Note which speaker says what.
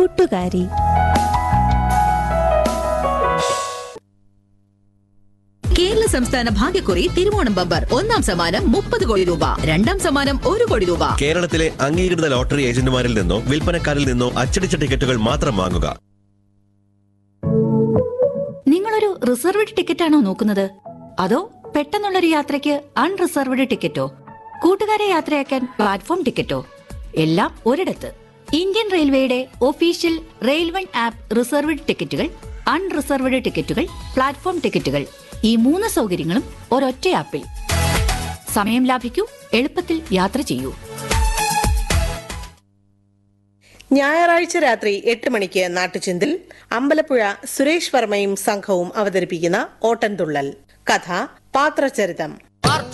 Speaker 1: കൂട്ടുകാരി
Speaker 2: കേരള സംസ്ഥാന ഭാഗ്യക്കുറി തിരുവോണം ബമ്പർ ഒന്നാം സമ്മാനം മുപ്പത് കോടി രൂപ രണ്ടാം സമ്മാനം ഒരു കോടി രൂപ
Speaker 3: കേരളത്തിലെ അംഗീകൃത ലോട്ടറി ഏജന്റുമാരിൽ നിന്നോ വിൽപ്പനക്കാരിൽ നിന്നോ അച്ചടിച്ച ടിക്കറ്റുകൾ മാത്രം വാങ്ങുക
Speaker 4: നിങ്ങളൊരു റിസർവ്ഡ് ടിക്കറ്റാണോ നോക്കുന്നത് അതോ പെട്ടെന്നുള്ളൊരു യാത്രയ്ക്ക് അൺറിസർവ്ഡ് ടിക്കറ്റോ കൂട്ടുകാരെ യാത്രയാക്കാൻ പ്ലാറ്റ്ഫോം ടിക്കറ്റോ എല്ലാം ഒരിടത്ത് ഇന്ത്യൻ റെയിൽവേയുടെ ഒഫീഷ്യൽ റെയിൽവൺ ആപ്പ് റിസർവ്ഡ് ടിക്കറ്റുകൾ അൺറിസർവ്ഡ് ടിക്കറ്റുകൾ പ്ലാറ്റ്ഫോം ടിക്കറ്റുകൾ ഈ മൂന്ന് സൗകര്യങ്ങളും ഒരൊറ്റ ആപ്പിൽ സമയം ലാഭിക്കൂ എളുപ്പത്തിൽ യാത്ര ചെയ്യൂ
Speaker 5: ഞായറാഴ്ച രാത്രി എട്ട് മണിക്ക് നാട്ടുചിന്തിൽ അമ്പലപ്പുഴ സുരേഷ് വർമ്മയും സംഘവും അവതരിപ്പിക്കുന്ന ഓട്ടൻതുള്ളൽ കഥ പാത്രചരിതം